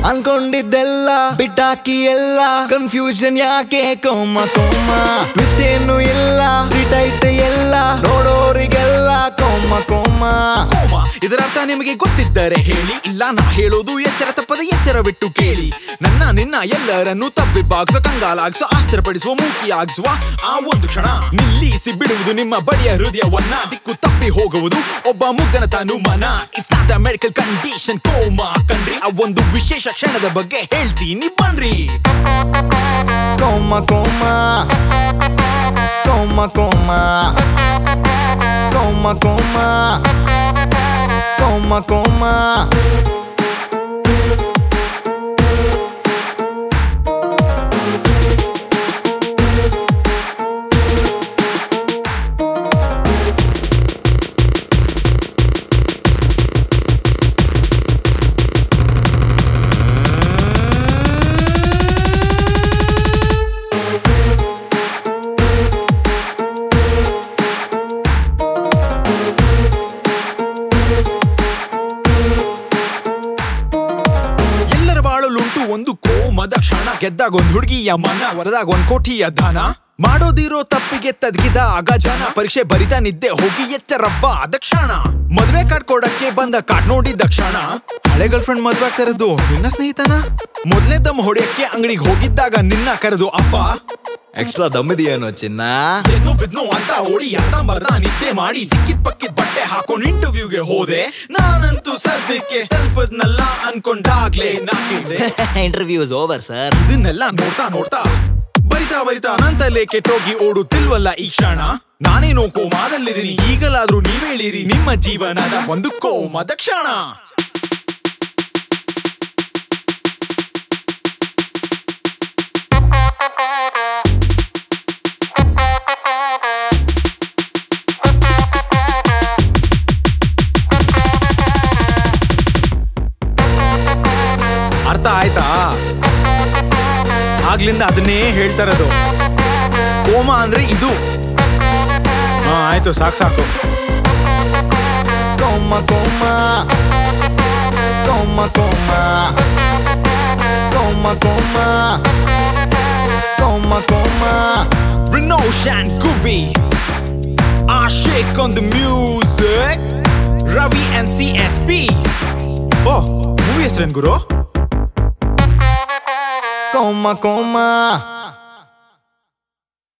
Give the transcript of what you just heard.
ಅನ್ಕೊಂಡಿದ್ದೆಲ್ಲ ಬಿಟ್ಟಾಕಿ ಎಲ್ಲ ಕನ್ಫ್ಯೂಷನ್ ಯಾಕೆ ಕೋಮ ಕೋಮ ಟ್ವಿಸ್ಟ್ ಏನು ಇಲ್ಲ ಬಿಟ್ಟೈತೆ ಎಲ್ಲ ನೋಡೋರಿಗೆಲ್ಲ ಕೋಮ ಕೋಮ ಕೋಮ ಇದರ ಅರ್ಥ ನಿಮಗೆ ಗೊತ್ತಿದ್ದರೆ ಹೇಳಿ ಇಲ್ಲ ನಾ ಹೇಳೋದು ಎಚ್ಚರ ತಪ್ಪದ ಎಚ್ಚರ ಬಿಟ್ಟು ಕೇಳಿ ನನ್ನ ನಿನ್ನ ಎಲ್ಲರನ್ನು ತಬ್ಬಿಬ್ಬಾಗ್ಸೋ ಕಂಗಾಲಾಗ್ಸೋ ಆಶ್ಚರ್ಯಪಡಿಸುವ ಮೂಕಿಯಾಗಿಸುವ ಆ ಒಂದು ಕ್ಷಣ ನಿಲ್ಲಿಸಿ ಬಿಡುವುದು ನಿಮ್ಮ ಬಡಿಯ ಹೃದಯವನ್ನ ದಿಕ್ಕು ತಪ್ಪಿ ಹೋಗುವುದು ಒಬ್ಬ ಮುಗ್ಧನ ತಾನು ಮನ it's not a medical condition coma ಕಣ್ರಿ ಆ ಒಂದು ವಿಶೇಷ ಕ್ಷಣದ ಬಗ್ಗೆ ಹೇಳ್ತೀನಿ ಬನ್ರಿ ಕೋಮ coma coma coma coma coma coma ಕೋಮ ಎಲ್ಲರ ಬಾಳಲುಂಟು ಒಂದು ಕೋಮದ ಕ್ಷಣ ಗೆದ್ದಾಗ ಒಂದ್ ಹುಡುಗಿಯ ಮನ ವರದಾಗ ಒಂದ್ ಕೋಟಿಯ ದಾನ ಮಾಡೋದಿರೋ ತಪ್ಪಿಗೆ ತದಗಿದ ಆಗ ಜನ ಪರೀಕ್ಷೆ ಬರಿತಾ ನಿದ್ದೆ ಹೋಗಿ ಎಚ್ಚರಬ್ಬ ಆದ ಕ್ಷಣ ಮದ್ವೆ ಕಾರ್ಡ್ ಕೊಡಕ್ಕೆ ಬಂದ ಕಾರ್ಡ್ ನೋಡಿದ ಕ್ಷಣ ಹಳೆ ಗರ್ಲ್ ಫ್ರೆಂಡ್ ಮದ್ವೆ ಆಗ್ತಾ ಇರೋದು ನಿನ್ನ ಸ್ನೇಹಿತನ ಮೊದ್ಲೇ ದಮ್ ಹೊಡೆಯಕ್ಕೆ ಅಂಗಡಿಗೆ ಹೋಗಿದ್ದಾಗ ನಿನ್ನ ಕರೆದು ಅಪ್ಪ ಎಕ್ಸ್ಟ್ರಾ ದಮ್ಮಿದೆಯೇನೋ ಚಿನ್ನ ಎದ್ನು ಬಿದ್ನು ಅಂತ ಓಡಿ ಅಂತ ಬರ್ದ ನಿದ್ದೆ ಮಾಡಿ ಸಿಕ್ಕಿದ್ ಪಕ್ಕಿದ್ ಬಟ್ಟೆ ಹಾಕೊಂಡು ಇಂಟರ್ವ್ಯೂಗೆ ಹೋದೆ ನಾನಂತೂ ಸದ್ಯಕ್ಕೆ ತಲುಪದ್ನಲ್ಲ ಅನ್ಕೊಂಡಾಗ್ಲೇ ನಾಕಿದೆ ಇಂಟರ್ವ್ಯೂಸ್ ಓವರ್ ಸರ್ ಇದನ್ನೆಲ್ಲ ನೋಡ್ತಾ ನೋಡ್ತಾ ಬರಿತಾ ಬರಿತಾ ನಂತಲೇ ಕೆಟ್ಟೋಗಿ ಓಡುತ್ತಿಲ್ವಲ್ಲ ಈ ಕ್ಷಣ ನಾನೇನೋ ಕೋಮಾದಲ್ಲಿದ್ದೀನಿ ಈಗಲಾದ್ರೂ ನೀವೇಳಿರಿ ನಿಮ್ಮ ಜೀವನದ ಒಂದು ಕೋಮದ ಕ್ಷಣ ಅರ್ಥ ಆಯ್ತಾ ಆಗ್ಲಿಂದ ಅದನ್ನೇ ಹೇಳ್ತಾ ಇರೋದು ಕೋಮ ಅಂದ್ರೆ ಇದು ಹಾ ಆಯ್ತು ಸಾಕು ಸಾಕು coma coma coma coma coma coma coma coma Renoshan Kubi Ashik on the music Ravi and CSP ಓ ಮೂವಿ ಹೆಸರೇನ್ ಗುರು ಕೋಮ ಕೋಮ